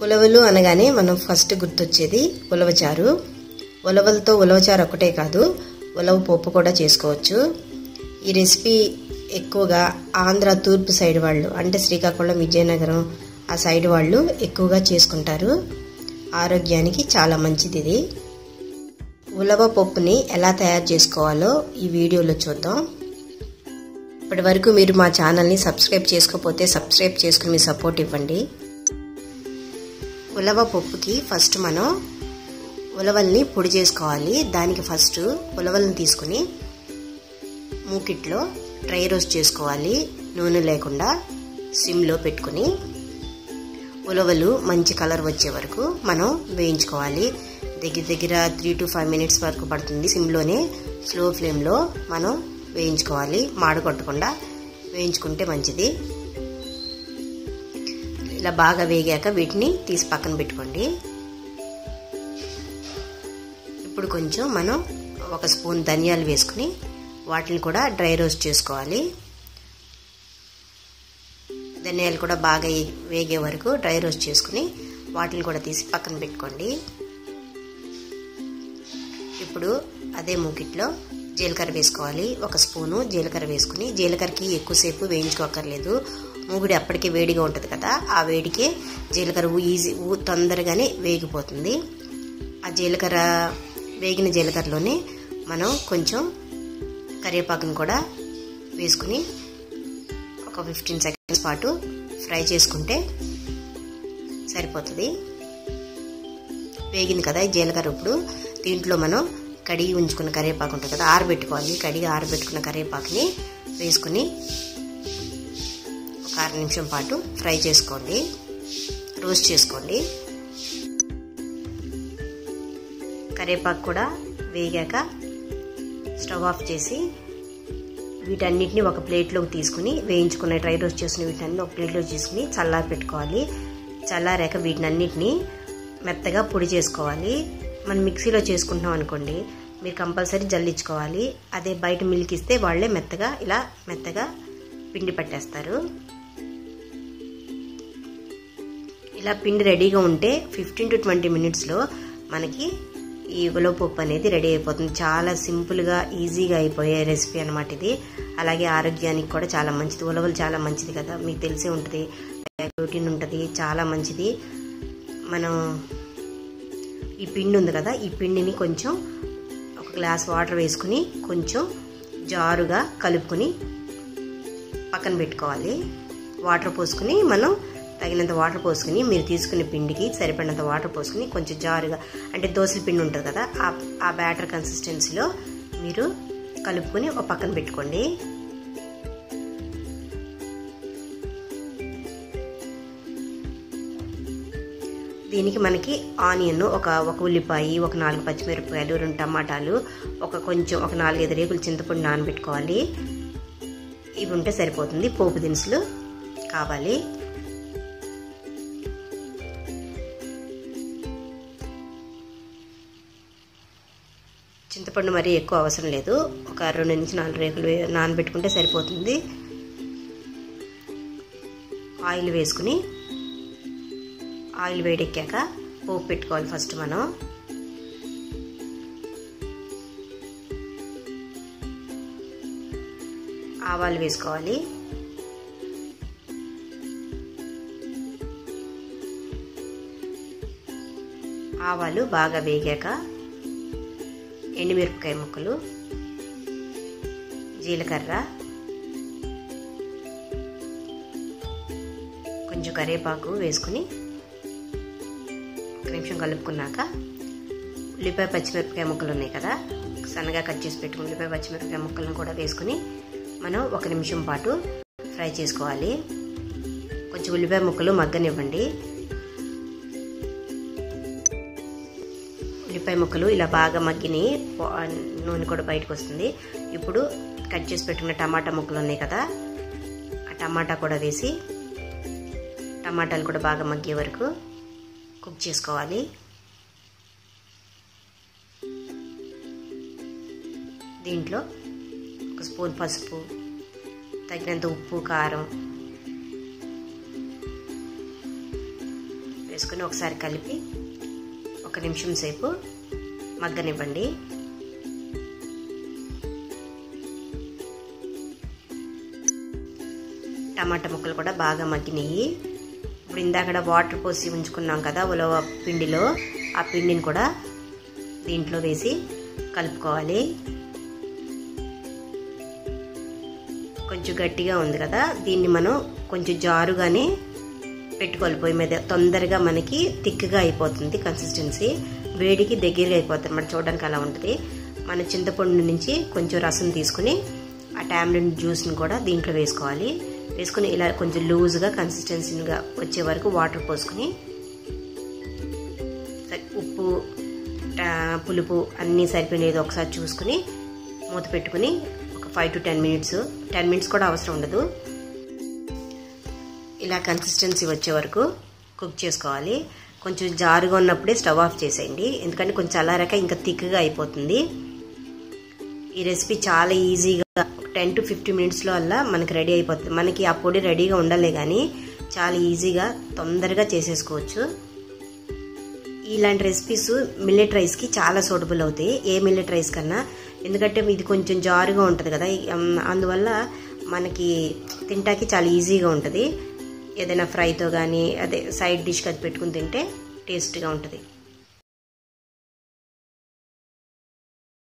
ఉలవలు అనగానే మనం ఫస్ట్ గుర్తొచ్చేది ఉలవచారు ఉలవలతో ఉలవచారు ఒకటే కాదు ఉలవ పప్పు కూడా చేసుకోవచ్చు ఈ రెసిపీ ఎక్కువగా ఆంధ్ర తూర్పు సైడ్ వాళ్ళు అంటే శ్రీకాకుళం విజయనగరం ఆ సైడ్ వాళ్ళు ఎక్కువగా చేసుకుంటారు ఆరోగ్యానికి చాలా మంచిది ఇది ఉలవ పప్పుని ఎలా తయారు చేసుకోవాలో ఈ వీడియోలో చూద్దాం ఇప్పటి వరకు మీరు మా ఛానల్ని సబ్స్క్రైబ్ చేసుకోకపోతే సబ్స్క్రైబ్ చేసుకుని మీ సపోర్ట్ ఇవ్వండి ఉలవ పప్పుకి ఫస్ట్ మనం ఉలవల్ని పొడి చేసుకోవాలి దానికి ఫస్ట్ ఉలవల్ని తీసుకుని మూకిట్లో డ్రై రోస్ట్ చేసుకోవాలి నూనె లేకుండా సిమ్లో పెట్టుకుని ఉలవలు మంచి కలర్ వచ్చే వరకు మనం వేయించుకోవాలి దగ్గర దగ్గర త్రీ టు ఫైవ్ మినిట్స్ వరకు పడుతుంది సిమ్లోనే స్లో ఫ్లేమ్లో మనం వేయించుకోవాలి మాడు కొట్టకుండా వేయించుకుంటే మంచిది ఇలా బాగా వేగాక వీటిని తీసి పక్కన పెట్టుకోండి ఇప్పుడు కొంచెం మనం ఒక స్పూన్ ధనియాలు వేసుకుని వాటిని కూడా డ్రై రోస్ట్ చేసుకోవాలి ధనియాలు కూడా బాగా వేగే వరకు డ్రై రోస్ట్ చేసుకుని వాటిని కూడా తీసి పక్కన పెట్టుకోండి ఇప్పుడు అదే మూకిట్లో జీలకర్ర వేసుకోవాలి ఒక స్పూను జీలకర్ర వేసుకుని జీలకర్రకి ఎక్కువసేపు వేయించుకోకర్లేదు మూగుడి అప్పటికే వేడిగా ఉంటుంది కదా ఆ వేడికే జీలకర్ర ఈజీ తొందరగానే వేగిపోతుంది ఆ జీలకర్ర వేగిన జీలకర్రలోనే మనం కొంచెం కరివేపాకును కూడా వేసుకుని ఒక ఫిఫ్టీన్ సెకండ్స్ పాటు ఫ్రై చేసుకుంటే సరిపోతుంది వేగింది కదా ఈ జీలకర్ర ఇప్పుడు దీంట్లో మనం కడిగి ఉంచుకున్న కరివేపాకు ఉంటుంది కదా ఆరబెట్టుకోవాలి కడిగి ఆరబెట్టుకున్న కరివేపాకుని వేసుకుని ఒక అర నిమిషం పాటు ఫ్రై చేసుకోండి రోస్ట్ చేసుకోండి కరివేపాకు కూడా వేగాక స్టవ్ ఆఫ్ చేసి వీటన్నిటిని ఒక ప్లేట్లోకి తీసుకుని వేయించుకున్న డ్రై రోస్ట్ చేసిన వీటన్ని ఒక ప్లేట్లో తీసుకుని చల్లారి పెట్టుకోవాలి చల్లారాక వీటినన్నిటిని మెత్తగా పొడి చేసుకోవాలి మనం మిక్సీలో చేసుకుంటున్నాం అనుకోండి మీరు కంపల్సరీ జల్లించుకోవాలి అదే బయట మిల్క్ ఇస్తే వాళ్ళే మెత్తగా ఇలా మెత్తగా పిండి పట్టేస్తారు ఇలా పిండి రెడీగా ఉంటే ఫిఫ్టీన్ టు ట్వంటీ మినిట్స్లో మనకి ఈ ఉలవపప్పు అనేది రెడీ అయిపోతుంది చాలా సింపుల్గా ఈజీగా అయిపోయే రెసిపీ అనమాట ఇది అలాగే ఆరోగ్యానికి కూడా చాలా మంచిది ఉలవలు చాలా మంచిది కదా మీకు తెలిసే ఉంటుంది ప్రోటీన్ ఉంటుంది చాలా మంచిది మనం ఈ పిండి ఉంది కదా ఈ పిండిని కొంచెం ఒక గ్లాస్ వాటర్ వేసుకుని కొంచెం జారుగా కలుపుకొని పక్కన పెట్టుకోవాలి వాటర్ పోసుకుని మనం తగినంత వాటర్ పోసుకుని మీరు తీసుకునే పిండికి సరిపడినంత వాటర్ పోసుకుని కొంచెం జారుగా అంటే దోశల పిండి ఉంటుంది కదా ఆ బ్యాటర్ కన్సిస్టెన్సీలో మీరు కలుపుకొని ఒక పక్కన పెట్టుకోండి దీనికి మనకి ఆనియన్ ఒక ఒక ఉల్లిపాయ ఒక నాలుగు పచ్చిమిరపకాయలు రెండు టమాటాలు ఒక కొంచెం ఒక నాలుగైదు రేకులు చింతపండు నానబెట్టుకోవాలి ఇవి ఉంటే సరిపోతుంది పోపు దినుసులు కావాలి చింతపండు మరీ ఎక్కువ అవసరం లేదు ఒక రెండు నుంచి నాలుగు రేకులు నానబెట్టుకుంటే సరిపోతుంది ఆయిల్ వేసుకుని ఆయిల్ వేడెక్కాక పోపు పెట్టుకోవాలి ఫస్ట్ మనం ఆవాలు వేసుకోవాలి ఆవాలు బాగా వేగాక ఎండుమిరపకాయ ముక్కలు జీలకర్ర కొంచెం కరివేపాకు వేసుకుని ఒక నిమిషం కలుపుకున్నాక ఉల్లిపాయ పచ్చిమిరపకాయ ముక్కలు ఉన్నాయి కదా సన్నగా కట్ చేసి పెట్టుకుని ఉల్లిపాయ పచ్చిమిరపకాయ ముక్కలను కూడా వేసుకుని మనం ఒక నిమిషం పాటు ఫ్రై చేసుకోవాలి కొంచెం ఉల్లిపాయ ముక్కలు మగ్గనివ్వండి ఉల్లిపాయ ముక్కలు ఇలా బాగా మగ్గిని నూనె కూడా బయటకు వస్తుంది ఇప్పుడు కట్ చేసి పెట్టుకున్న టమాటా ముక్కలు ఉన్నాయి కదా ఆ టమాటా కూడా వేసి టమాటాలు కూడా బాగా మగ్గే వరకు కుక్ చేసుకోవాలి దీంట్లో ఒక స్పూన్ పసుపు తగినంత ఉప్పు కారం వేసుకొని ఒకసారి కలిపి ఒక నిమిషం సేపు మగ్గనివ్వండి టమాటా ముక్కలు కూడా బాగా మగ్గినాయి ఇప్పుడు ఇందాక వాటర్ పోసి ఉంచుకున్నాం కదా ఉలవ పిండిలో ఆ పిండిని కూడా దీంట్లో వేసి కలుపుకోవాలి కొంచెం గట్టిగా ఉంది కదా దీన్ని మనం కొంచెం జారుగానే పెట్టుకోవాలి పొయ్యి మీద తొందరగా మనకి థిక్గా అయిపోతుంది కన్సిస్టెన్సీ వేడికి దగ్గరగా అయిపోతుంది మనం చూడడానికి అలా ఉంటుంది మన చింతపండు నుంచి కొంచెం రసం తీసుకుని ఆ టామ్లెట్ జ్యూస్ని కూడా దీంట్లో వేసుకోవాలి వేసుకుని ఇలా కొంచెం లూజ్గా కన్సిస్టెన్సీగా వచ్చే వరకు వాటర్ పోసుకుని ఉప్పు పులుపు అన్నీ సరిపోయినది ఒకసారి చూసుకుని మూత పెట్టుకుని ఒక five to ten minutes ten minutes కూడా అవసరం ఉండదు ఇలా కన్సిస్టెన్సీ వచ్చే వరకు కుక్ చేసుకోవాలి కొంచెం జారుగా ఉన్నప్పుడే స్టవ్ ఆఫ్ చేసేయండి ఎందుకంటే కొంచెం చల్లారాక ఇంకా థిక్గా అయిపోతుంది ఈ రెసిపీ చాలా ఈజీగా టెన్ టు ఫిఫ్టీ మినిట్స్లో వల్ల మనకి రెడీ అయిపోతుంది మనకి ఆ పొడి రెడీగా ఉండాలి కానీ చాలా ఈజీగా తొందరగా చేసేసుకోవచ్చు ఇలాంటి రెసిపీస్ మిల్లెట్ రైస్కి చాలా సూటబుల్ అవుతాయి ఏ మిల్లెట్ రైస్ కన్నా ఎందుకంటే ఇది కొంచెం జారుగా ఉంటుంది కదా అందువల్ల మనకి తింటాకి చాలా ఈజీగా ఉంటుంది ఏదైనా ఫ్రైతో కానీ అదే సైడ్ డిష్కి అది పెట్టుకుని తింటే టేస్ట్గా ఉంటుంది